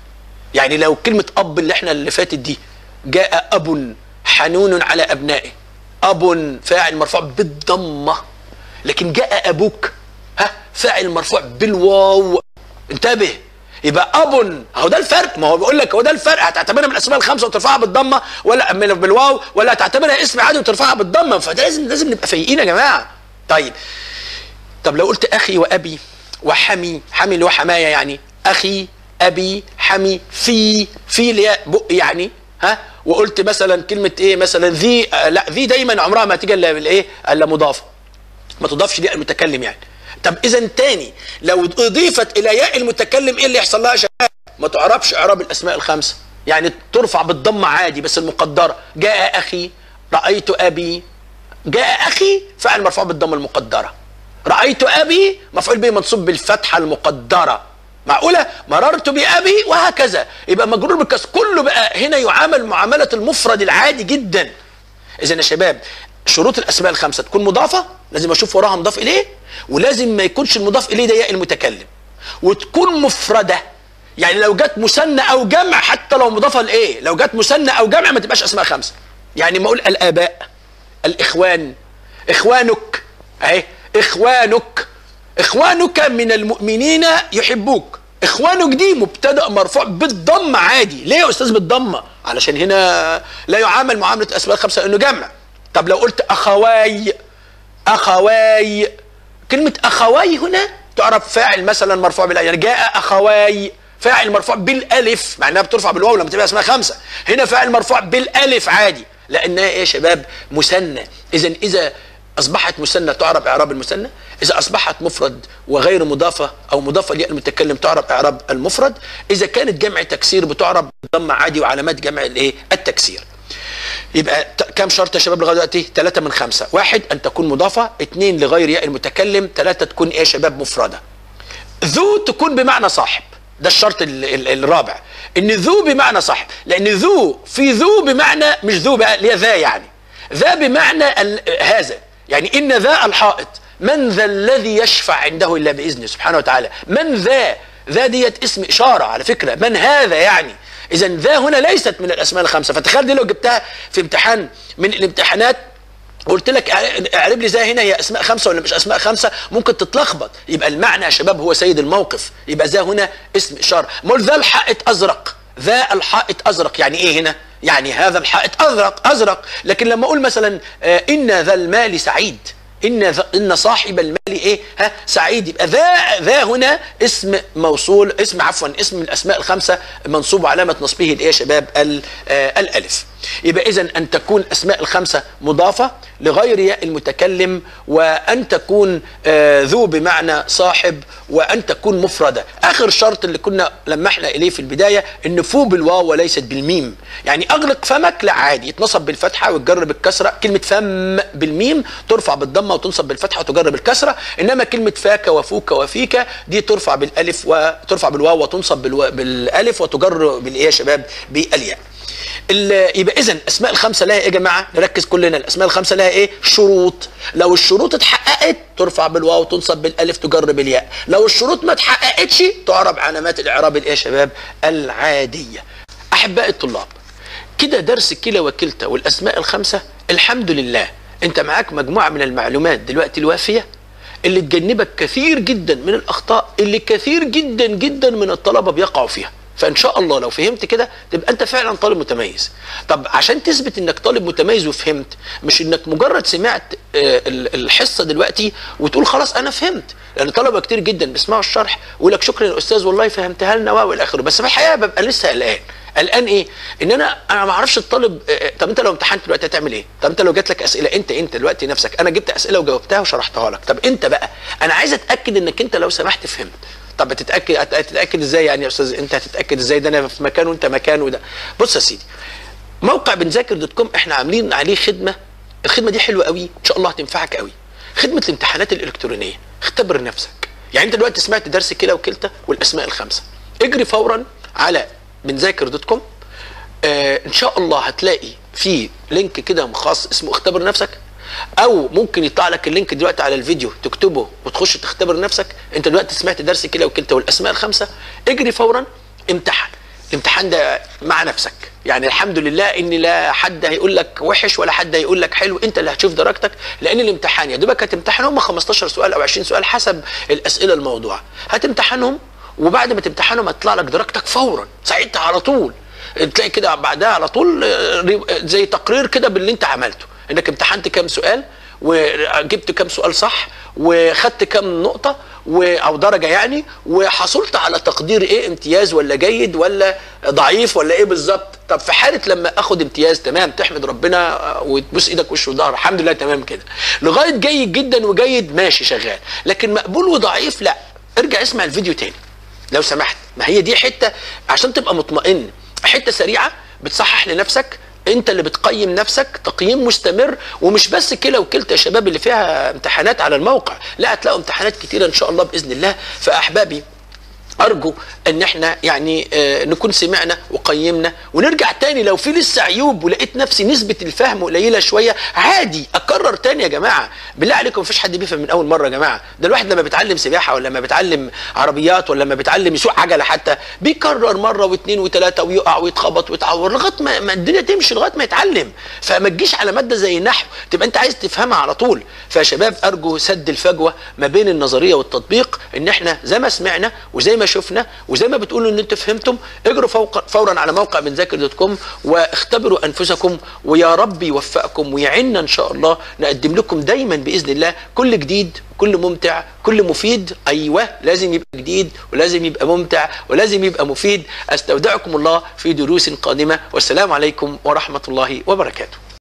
يعني لو كلمه اب اللي احنا اللي فاتت دي جاء اب حنون على ابنائه اب فاعل مرفوع بالضمه لكن جاء ابوك ها فاعل مرفوع بالواو انتبه يبقى اب اهو ده الفرق ما هو بيقول لك هو ده الفرق هتعتبرها من الاسماء الخمسه وترفعها بالضمه ولا من بالواو ولا هتعتبرها اسم عادي وترفعها بالضمه فده لازم لازم نبقى فايقين يا جماعه طيب طب لو قلت اخي وابي وحمي حمي اللي هو حمايه يعني اخي ابي حمي في في اللي هي بق يعني ها وقلت مثلا كلمه ايه مثلا ذي آه لا ذي دايما عمرها ما تيجي الا بالايه الا مضافه ما تضافش لياء المتكلم يعني طب اذا تاني لو اضيفت الى ياء المتكلم ايه اللي يحصل لها شباب ما تعرفش اعراب الاسماء الخمسه يعني ترفع بالضمه عادي بس المقدره جاء اخي رايت ابي جاء اخي فعل مرفوع بالضمه المقدره رايت ابي مفعول به منصوب بالفتحه المقدره معقولة مررت بأبي وهكذا يبقى مجرور بالكسر كله بقى هنا يعامل معاملة المفرد العادي جدا إذا يا شباب شروط الأسماء الخمسة تكون مضافة لازم أشوف وراها مضاف إليه ولازم ما يكونش المضاف إليه ده ياء المتكلم وتكون مفردة يعني لو جت مثنى أو جمع حتى لو مضافة لإيه لو جت مثنى أو جمع ما تبقاش أسماء خمسة يعني ما أقول الآباء الإخوان إخوانك أهي إخوانك اخوانك من المؤمنين يحبوك اخوانك دي مبتدا مرفوع بالضمه عادي ليه يا استاذ بالضمه علشان هنا لا يعامل معامله اسماء خمسه انه جمع طب لو قلت اخواي اخواي كلمه اخواي هنا تعرف فاعل مثلا مرفوع بالالف يعني جاء اخواي فاعل مرفوع بالالف مع انها بترفع بالواو لما تبقى اسمها خمسه هنا فاعل مرفوع بالالف عادي لانها ايه يا شباب مثنى اذا اذا اصبحت مثنى تعرب اعراب المثنى اذا اصبحت مفرد وغير مضافه او مضافه لياء المتكلم تعرب اعراب المفرد اذا كانت جمع تكسير بتعرب ضم عادي وعلامات جمع الايه التكسير يبقى ت- كم شرط يا شباب لغايه دلوقتي؟ ثلاثة من خمسة، واحد أن تكون مضافة، اثنين لغير ياء المتكلم، ثلاثة تكون إيه يا شباب مفردة. ذو تكون بمعنى صاحب، ده الشرط ال ال الرابع، إن ذو بمعنى صاحب، لأن ذو في ذو بمعنى مش ذو بقى اللي هي ذا يعني. ذا بمعنى ال- هذا، يعني إن ذا الحائط، من ذا الذي يشفع عنده إلا بإذنه سبحانه وتعالى، من ذا ذا ديت اسم إشارة على فكرة، من هذا يعني اذا ذا هنا ليست من الاسماء الخمسه فتخيل دي لو جبتها في امتحان من الامتحانات قلت لك اعرب لي ذا هنا هي اسماء خمسه ولا مش اسماء خمسه ممكن تتلخبط يبقى المعنى يا شباب هو سيد الموقف يبقى ذا هنا اسم اشاره مول ذا الحائط ازرق ذا الحائط ازرق يعني ايه هنا يعني هذا الحائط ازرق ازرق لكن لما اقول مثلا آه، ان ذا المال سعيد ان ذا- ان صاحب المال ايه ها سعيد يبقى ذا ذا هنا اسم موصول اسم عفوا اسم من الاسماء الخمسه منصوب علامه نصبه الايه يا شباب ال- آه، الالف يبقى اذا ان تكون اسماء الخمسه مضافه لغير ياء المتكلم وان تكون آه، ذو بمعنى صاحب وان تكون مفرده اخر شرط اللي كنا لمحنا اليه في البدايه ان فو بالواو وليست بالميم يعني اغلق فمك لا عادي يتنصب بالفتحه ويتجر بالكسره كلمه فم بالميم ترفع بالضمه وتنصب بالفتحه وتجر بالكسره انما كلمه فاك وفوك وفيك دي ترفع بالالف وترفع بالواو وتنصب بالو... بالالف وتجر بالايه يا شباب بالياء ال- يبقى اذا الاسماء الخمسه لها ايه يا جماعه نركز كلنا الاسماء الخمسه لها ايه شروط لو الشروط اتحققت ترفع بالواو تنصب بالالف تجر بالياء لو الشروط ما اتحققتش تعرب علامات الاعراب الايه يا شباب العاديه احبائي الطلاب كده درس كلا وكلتا والاسماء الخمسه الحمد لله انت معاك مجموعه من المعلومات دلوقتي الوافيه اللي تجنبك كثير جدا من الاخطاء اللي كثير جدا جدا من الطلبه بيقعوا فيها فان شاء الله لو فهمت كده تبقى انت فعلا طالب متميز طب عشان تثبت انك طالب متميز وفهمت مش انك مجرد سمعت آه، ال- الحصه دلوقتي وتقول خلاص انا فهمت لان طلبه كتير جدا بيسمعوا الشرح ويقول لك شكرا يا استاذ والله فهمتها لنا والى اخره بس في الحقيقه ببقى لسه قلقان قلقان ايه؟ ان انا انا ما اعرفش الطالب آه، طب انت لو امتحنت دلوقتي هتعمل ايه؟ طب انت لو جات لك اسئله انت انت دلوقتي نفسك انا جبت اسئله وجاوبتها وشرحتها لك طب انت بقى انا عايز اتاكد انك انت لو سمحت فهمت طب هتتاكد هت- هتتاكد ازاي يعني يا استاذ انت هتتاكد ازاي ده انا في مكان وانت مكان وده بص يا سيدي موقع بنذاكر دوت كوم احنا عاملين عليه خدمه الخدمه دي حلوه قوي ان شاء الله هتنفعك قوي خدمه الامتحانات الالكترونيه اختبر نفسك يعني انت دلوقتي سمعت درس كلا وكلتا والاسماء الخمسه اجري فورا على بنذاكر دوت كوم آه ان شاء الله هتلاقي في لينك كده خاص اسمه اختبر نفسك او ممكن يطلع لك اللينك دلوقتي على الفيديو تكتبه وتخش تختبر نفسك انت دلوقتي سمعت درس كده وكلتا والاسماء الخمسه اجري فورا امتحن الامتحان ده مع نفسك يعني الحمد لله ان لا حد هيقول لك وحش ولا حد هيقول لك حلو انت اللي هتشوف درجتك لان الامتحان يا دوبك هتمتحن هم 15 سؤال او 20 سؤال حسب الاسئله الموضوع هتمتحنهم وبعد ما تمتحنهم هتطلع لك درجتك فورا ساعتها على طول تلاقي كده بعدها على طول آه، ري- زي تقرير كده باللي انت عملته انك امتحنت كام سؤال وجبت كام سؤال صح وخدت كام نقطة و... او درجة يعني وحصلت على تقدير ايه امتياز ولا جيد ولا ضعيف ولا ايه بالظبط طب في حالة لما اخد امتياز تمام تحمد ربنا آه، وتبوس ايدك وش وظهر الحمد لله تمام كده لغاية جيد جدا وجيد ماشي شغال لكن مقبول وضعيف لا ارجع اسمع الفيديو تاني لو سمحت ما هي دي حته عشان تبقى مطمئن حته سريعه بتصحح لنفسك انت اللي بتقيم نفسك تقييم مستمر ومش بس كلا وكلتا يا شباب اللي فيها امتحانات على الموقع لا هتلاقوا امتحانات كتيره ان شاء الله باذن الله فاحبابي ارجو ان احنا يعني آه، نكون سمعنا وقيمنا ونرجع تاني لو في لسه عيوب ولقيت نفسي نسبه الفهم قليله شويه عادي اكرر تاني يا جماعه بالله عليكم مفيش حد بيفهم من اول مره يا جماعه ده الواحد لما بيتعلم سباحه ولا لما بيتعلم عربيات ولا لما بيتعلم يسوق عجله حتى بيكرر مره واثنين وثلاثه ويقع ويتخبط ويتعور لغايه ما ما الدنيا تمشي لغايه ما يتعلم فما تجيش على ماده زي النحو تبقى انت عايز تفهمها على طول فيا شباب ارجو سد الفجوه ما بين النظريه والتطبيق ان احنا زي ما سمعنا وزي ما شفنا وزي ما بتقولوا ان انتوا فهمتم اجروا فوق فورا على موقع بنذاكر دوت كوم واختبروا انفسكم ويا رب يوفقكم ويعيننا ان شاء الله نقدم لكم دايما باذن الله كل جديد كل ممتع كل مفيد ايوه لازم يبقى جديد ولازم يبقى ممتع ولازم يبقى مفيد استودعكم الله في دروس قادمه والسلام عليكم ورحمه الله وبركاته